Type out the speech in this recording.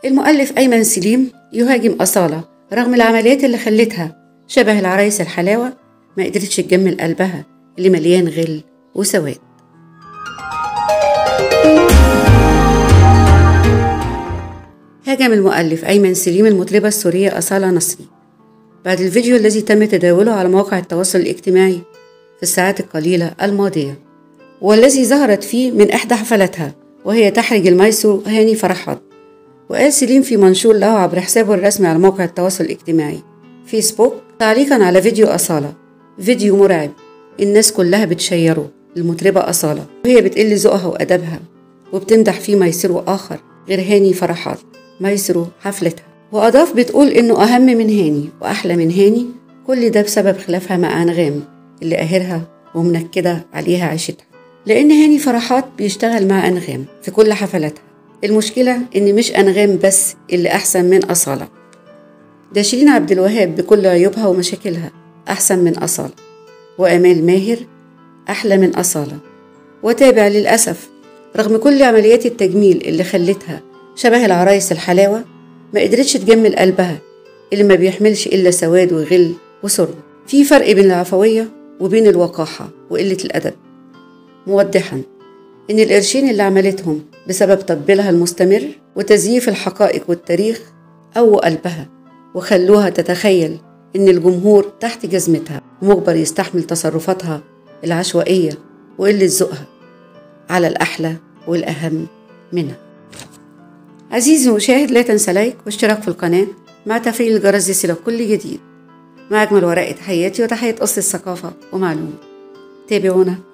المؤلف أيمن سليم يهاجم أصالة رغم العمليات اللي خلتها شبه العرايس الحلاوة ما قدرتش تجمل قلبها اللي مليان غل وسواد هاجم المؤلف أيمن سليم المطربة السورية أصالة نصري بعد الفيديو الذي تم تداوله على مواقع التواصل الاجتماعي في الساعات القليلة الماضية والذي ظهرت فيه من إحدى حفلاتها وهي تحرج المايسترو هاني فرحات وقال سليم في منشور له عبر حسابه الرسمي على موقع التواصل الاجتماعي فيسبوك تعليقا على فيديو أصالة فيديو مرعب الناس كلها بتشيره المطربة أصالة وهي بتقل ذوقها وأدبها وبتمدح فيه مايسترو آخر غير هاني فرحات مايسترو حفلتها وأضاف بتقول إنه أهم من هاني وأحلى من هاني كل ده بسبب خلافها مع أنغام اللي قاهرها ومنكدة عليها عيشتها لأن هاني فرحات بيشتغل مع أنغام في كل حفلاتها المشكلة إن مش أنغام بس اللي أحسن من أصالة ده شيرين عبد الوهاب بكل عيوبها ومشاكلها أحسن من أصالة وأمال ماهر أحلى من أصالة وتابع للأسف رغم كل عمليات التجميل اللي خلتها شبه العرايس الحلاوة ما قدرتش تجمل قلبها اللي ما بيحملش إلا سواد وغل وسرب في فرق بين العفوية وبين الوقاحة وقلة الأدب موضحا إن القرشين اللي عملتهم بسبب تطبيلها المستمر وتزييف الحقائق والتاريخ قووا قلبها وخلوها تتخيل إن الجمهور تحت جزمتها ومجبر يستحمل تصرفاتها العشوائية وقلة ذوقها على الأحلى والأهم منها عزيزي المشاهد لا تنسى لايك واشتراك في القناة مع تفعيل الجرس ليصلك كل جديد مع أجمل ورقة تحياتي وتحية أصل الثقافة ومعلومة تابعونا